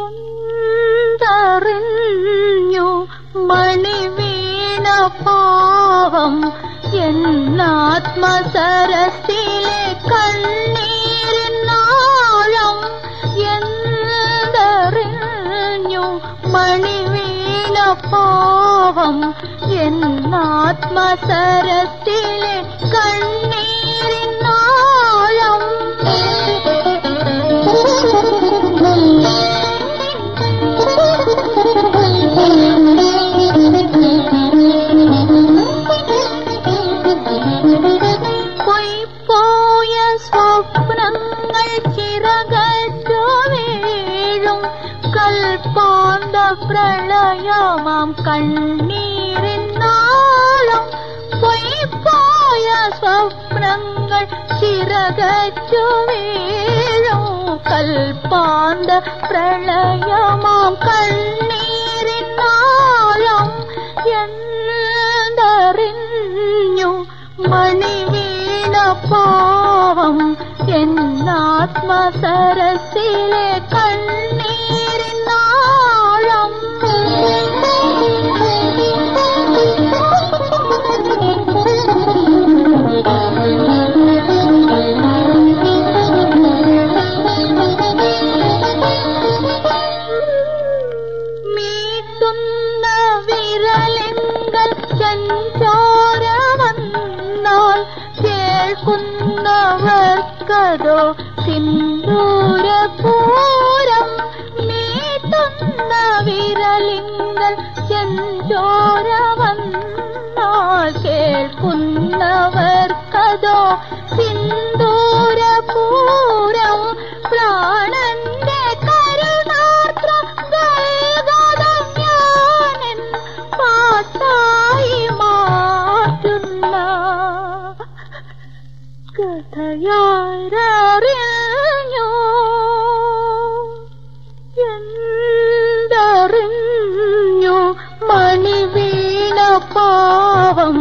എന്തറിഞ്ഞു മണിവീണ പാവം എന്നാത്മസരസിലെ കണ്ണീരിനാഴം എന്തറിഞ്ഞു മണിവീണ പാവം എന്നാത്മസരസിലെ കണ്ണീരിനാഴം പൊയ്പോയ സ്വപ്നങ്ങൾ ചിറകറ്റു വീഴും കൽപ്പാന്ത പ്രളയമാം കണ്ണീരിനാളം പൊയ്പോയ സ്വപ്നങ്ങൾ ചിറകറ്റു വീഴും കൽപ്പാന്ത പ്രളയമാം കണ്ണീരിനാളം എന്തറിഞ്ഞു മണിവീണ പാവം എന്നാത്മസരസിലെ കണ്ണീരിനാഴം മീട്ടുന്ന വിരലെങ്കൽ ചഞ്ചോര വന്നാൽ കേൾക്കുന്നവർക്കതോ സിന്ദൂരപൂരം മീട്ടുന്ന വിരലിങ്കൽ ചെഞ്ചോര വന്നാൽ കേൾക്കുന്നവർക്കതോ സിന്ദൂരപൂരം പ്രാണന്റെ കരുണാർദ്ര ഗൽഗതം ഞാനെൻ പാട്ടായി മാറ്റുന്ന കഥയാരറിഞ്ഞോ എന്തറിഞ്ഞു മണിവീണ പാവം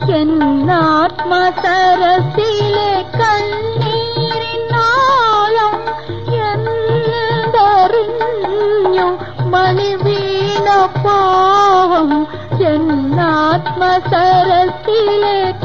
എന്നാത്മസരസിലെ കണ്ണീരിനാളം എന്തറിഞ്ഞു മണിവീണ പാവം എന്നാത്മസരസിലെ